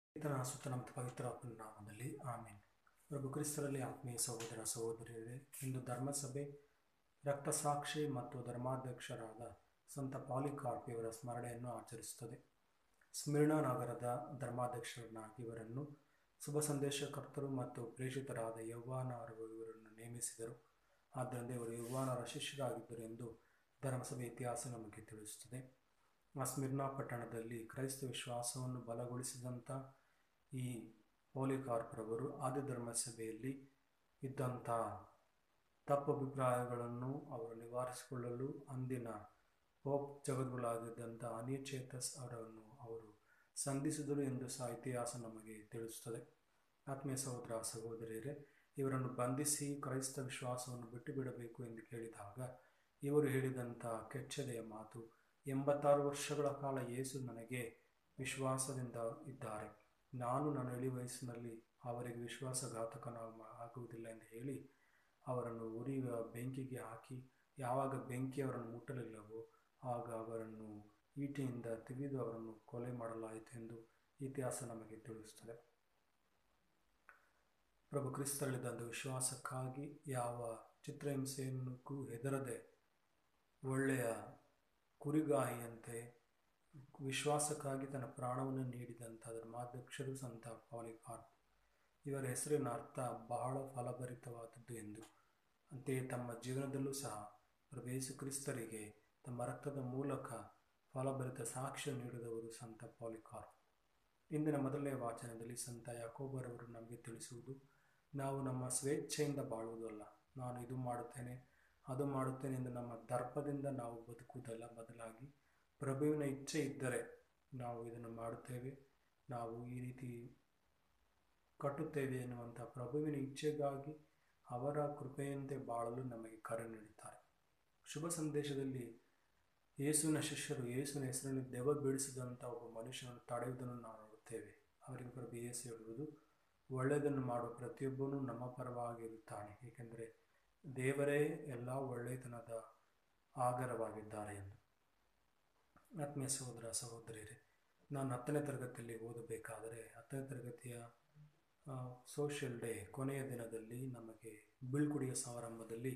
ಈತನ ಸುತ್ತನ ಮತ್ತು ಪವಿತ್ರ ನಾಮದಲ್ಲಿ ಆಮೇನ್ ಪ್ರಭು ಕ್ರಿಸ್ತರಲ್ಲಿ ಆತ್ಮೀಯ ಸಹೋದರ ಸಹೋದರಿಯರೇ ಇಂದು ಧರ್ಮಸಭೆ ರಕ್ತಸಾಕ್ಷಿ ಮತ್ತು ಧರ್ಮಾಧ್ಯಕ್ಷರಾದ ಸಂತ ಪಾಲಿಕಾರ್ಪ್ ಇವರ ಸ್ಮರಣೆಯನ್ನು ಆಚರಿಸುತ್ತದೆ ಸ್ಮಿರ್ಣ ನಗರದ ಧರ್ಮಾಧ್ಯಕ್ಷರನ್ನಾಗಿ ಇವರನ್ನು ಶುಭ ಸಂದೇಶಕರ್ತರು ಮತ್ತು ಪ್ರೇಷಿತರಾದ ಯೌವಾನರು ಇವರನ್ನು ನೇಮಿಸಿದರು ಆದ್ದರಿಂದ ಇವರು ಯೌವಾನರ ಶಿಷ್ಯರಾಗಿದ್ದರು ಎಂದು ಧರ್ಮಸಭೆ ಇತಿಹಾಸ ನಮಗೆ ತಿಳಿಸುತ್ತದೆ ಆ ಸ್ಮಿರ್ನಾ ಪಟ್ಟಣದಲ್ಲಿ ಕ್ರೈಸ್ತ ವಿಶ್ವಾಸವನ್ನು ಬಲಗೊಳಿಸಿದಂಥ ಈ ಪೋಲಿಕಾರ್ಪ್ರವರು ಆದಿ ಧರ್ಮಸಭೆಯಲ್ಲಿ ಇದ್ದಂಥ ತಪ್ಪಭಿಪ್ರಾಯಗಳನ್ನು ಅವರು ನಿವಾರಿಸಿಕೊಳ್ಳಲು ಅಂದಿನ ಪೋಪ್ ಜಗದ್ಗುಲಾಗಿದ್ದಂಥ ಅನಿಚೇತಸ್ ಅವರನ್ನು ಅವರು ಸಂಧಿಸಿದರು ಎಂದು ಸಹ ಇತಿಹಾಸ ನಮಗೆ ತಿಳಿಸುತ್ತದೆ ಆತ್ಮೀಯ ಸಹೋದರ ಸಹೋದರಿಯರೇ ಇವರನ್ನು ಬಂಧಿಸಿ ಕ್ರೈಸ್ತ ವಿಶ್ವಾಸವನ್ನು ಬಿಟ್ಟು ಬಿಡಬೇಕು ಎಂದು ಕೇಳಿದಾಗ ಇವರು ಹೇಳಿದಂಥ ಕೆಚ್ಚದೆಯ ಮಾತು ಎಂಬತ್ತಾರು ವರ್ಷಗಳ ಕಾಲ ಯೇಸು ನನಗೆ ವಿಶ್ವಾಸದಿಂದ ಇದ್ದಾರೆ ನಾನು ನನ್ನ ಇಳಿ ವಯಸ್ಸಿನಲ್ಲಿ ಅವರಿಗೆ ವಿಶ್ವಾಸಘಾತಕನಾಗ ಆಗುವುದಿಲ್ಲ ಎಂದು ಹೇಳಿ ಅವರನ್ನು ಉರಿಯುವ ಬೆಂಕಿಗೆ ಹಾಕಿ ಯಾವಾಗ ಬೆಂಕಿ ಅವರನ್ನು ಮುಟ್ಟಲಿಲ್ಲವೋ ಆಗ ಅವರನ್ನು ಈಟಿಯಿಂದ ತಿವಿದು ಅವರನ್ನು ಕೊಲೆ ಮಾಡಲಾಯಿತು ಎಂದು ಇತಿಹಾಸ ನಮಗೆ ತಿಳಿಸುತ್ತದೆ ಪ್ರಭು ಕ್ರಿಸ್ತರಲ್ಲಿದ್ದಂಥ ವಿಶ್ವಾಸಕ್ಕಾಗಿ ಯಾವ ಚಿತ್ರಹಿಂಸೆಯನ್ನೂ ಹೆದರದೆ ಒಳ್ಳೆಯ ಕುರಿಗಾಯಿಯಂತೆ ವಿಶ್ವಾಸಕ್ಕಾಗಿ ತನ್ನ ಪ್ರಾಣವನ್ನು ನೀಡಿದಂಥ ಧರ್ಮಾಧ್ಯಕ್ಷರು ಸಂತ ಪಾಲಿಕಾರ್ಪ್ ಇವರ ಹೆಸರಿನ ಅರ್ಥ ಬಹಳ ಫಲಭರಿತವಾದದ್ದು ಎಂದು ಅಂತೆಯೇ ತಮ್ಮ ಜೀವನದಲ್ಲೂ ಸಹ ಪ್ರಭು ಯೇಸು ಕ್ರಿಸ್ತರಿಗೆ ತಮ್ಮ ರಕ್ತದ ಮೂಲಕ ಫಲಭರಿತ ಸಾಕ್ಷ್ಯ ನೀಡಿದವರು ಸಂತ ಪಾಲಿಕಾರ್ಪ್ ಇಂದಿನ ಮೊದಲನೇ ವಾಚನದಲ್ಲಿ ಸಂತ ಯಾಕೋಬರವರು ನಮಗೆ ತಿಳಿಸುವುದು ನಾವು ನಮ್ಮ ಸ್ವೇಚ್ಛೆಯಿಂದ ಬಾಳುವುದಲ್ಲ ನಾನು ಇದು ಮಾಡುತ್ತೇನೆ ಅದು ಮಾಡುತ್ತೇನೆ ಎಂದು ನಮ್ಮ ದರ್ಪದಿಂದ ನಾವು ಬದುಕುವುದಲ್ಲ ಬದಲಾಗಿ ಪ್ರಭುವಿನ ಇಚ್ಛೆ ಇದ್ದರೆ ನಾವು ಇದನ್ನು ಮಾಡುತ್ತೇವೆ ನಾವು ಈ ರೀತಿ ಕಟ್ಟುತ್ತೇವೆ ಎನ್ನುವಂಥ ಪ್ರಭುವಿನ ಇಚ್ಛೆಗಾಗಿ ಅವರ ಕೃಪೆಯಂತೆ ಬಾಳಲು ನಮಗೆ ಕರೆ ನೀಡುತ್ತಾರೆ ಶುಭ ಸಂದೇಶದಲ್ಲಿ ಯೇಸುವಿನ ಶಿಷ್ಯರು ಯೇಸುವಿನ ಹೆಸರಲ್ಲಿ ದೆವ್ವ ಬೀಳಿಸಿದಂಥ ಒಬ್ಬ ಮನುಷ್ಯನನ್ನು ತಡೆಯುವುದನ್ನು ನಾವು ನೋಡುತ್ತೇವೆ ಅವರಿಗೆ ಪ್ರಭು ಯೇಸು ಹೇಳುವುದು ಒಳ್ಳೆಯದನ್ನು ಮಾಡುವ ಪ್ರತಿಯೊಬ್ಬನೂ ನಮ್ಮ ಪರವಾಗಿರುತ್ತಾನೆ ಏಕೆಂದರೆ ದೇವರೇ ಎಲ್ಲ ಒಳ್ಳೆಯತನದ ಆಗರವಾಗಿದ್ದಾರೆ ಎಂದು ಆತ್ಮೀಯ ಸಹೋದರ ಸಹೋದರಿಯರೇ ನಾನು ಹತ್ತನೇ ತರಗತಿಯಲ್ಲಿ ಓದಬೇಕಾದರೆ ಹತ್ತನೇ ತರಗತಿಯ ಸೋಷಿಯಲ್ ಡೇ ಕೊನೆಯ ದಿನದಲ್ಲಿ ನಮಗೆ ಬೀಳ್ಕೊಡಿಯ ಸಮಾರಂಭದಲ್ಲಿ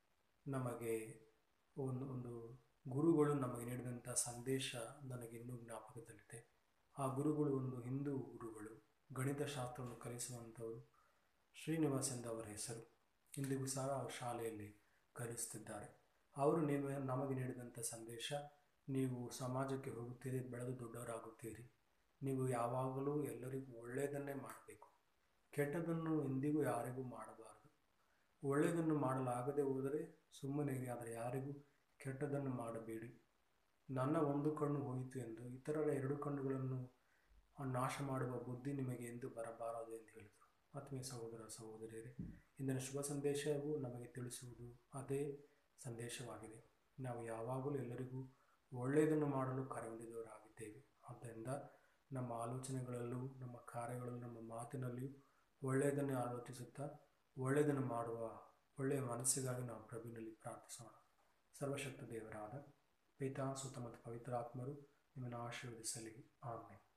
ನಮಗೆ ಒಂದು ಒಂದು ಗುರುಗಳು ನಮಗೆ ನೀಡಿದಂಥ ಸಂದೇಶ ನನಗೆ ಇನ್ನೂ ಜ್ಞಾಪಕದಲ್ಲಿದೆ ಆ ಗುರುಗಳು ಒಂದು ಹಿಂದೂ ಗುರುಗಳು ಗಣಿತಶಾಸ್ತ್ರವನ್ನು ಕಲಿಸುವಂಥವರು ಶ್ರೀನಿವಾಸ್ ಎಂದವರ ಹೆಸರು ಇಂದಿಗೂ ಸಹ ಶಾಲೆಯಲ್ಲಿ ಕಲಿಸುತ್ತಿದ್ದಾರೆ ಅವರು ನೀವು ನಮಗೆ ನೀಡಿದಂಥ ಸಂದೇಶ ನೀವು ಸಮಾಜಕ್ಕೆ ಹೋಗುತ್ತೀರಿ ಬೆಳೆದು ದೊಡ್ಡವರಾಗುತ್ತೀರಿ ನೀವು ಯಾವಾಗಲೂ ಎಲ್ಲರಿಗೂ ಒಳ್ಳೆಯದನ್ನೇ ಮಾಡಬೇಕು ಕೆಟ್ಟದನ್ನು ಎಂದಿಗೂ ಯಾರಿಗೂ ಮಾಡಬಾರದು ಒಳ್ಳೆಯದನ್ನು ಮಾಡಲಾಗದೆ ಹೋದರೆ ಸುಮ್ಮನೆ ಆದರೆ ಯಾರಿಗೂ ಕೆಟ್ಟದನ್ನು ಮಾಡಬೇಡಿ ನನ್ನ ಒಂದು ಕಣ್ಣು ಹೋಯಿತು ಎಂದು ಇತರರ ಎರಡು ಕಣ್ಣುಗಳನ್ನು ನಾಶ ಮಾಡುವ ಬುದ್ಧಿ ನಿಮಗೆ ಎಂದು ಬರಬಾರದು ಎಂದು ಹೇಳಿದರು ಆತ್ಮೀಯ ಸಹೋದರ ಸಹೋದರಿಯರೇ ಇಂದಿನ ಶುಭ ಸಂದೇಶವು ನಮಗೆ ತಿಳಿಸುವುದು ಅದೇ ಸಂದೇಶವಾಗಿದೆ ನಾವು ಯಾವಾಗಲೂ ಎಲ್ಲರಿಗೂ ಒಳ್ಳೆಯದನ್ನು ಮಾಡಲು ಕರೆ ಹೊಂದಿದವರಾಗಿದ್ದೇವೆ ಆದ್ದರಿಂದ ನಮ್ಮ ಆಲೋಚನೆಗಳಲ್ಲೂ ನಮ್ಮ ಕಾರ್ಯಗಳಲ್ಲೂ ನಮ್ಮ ಮಾತಿನಲ್ಲಿಯೂ ಒಳ್ಳೆಯದನ್ನೇ ಆಲೋಚಿಸುತ್ತಾ ಒಳ್ಳೆಯದನ್ನು ಮಾಡುವ ಒಳ್ಳೆಯ ಮನಸ್ಸಿಗಾಗಿ ನಾವು ಪ್ರಭುವಿನಲ್ಲಿ ಪ್ರಾರ್ಥಿಸೋಣ ಸರ್ವಶಕ್ತ ದೇವರಾದ ಪಿತಾ ಸುತ್ತ ಮತ್ತು ಪವಿತ್ರಾತ್ಮರು ನಿಮ್ಮನ್ನು ಆಶೀರ್ವದಿಸಲಿ ಆಮೇಲೆ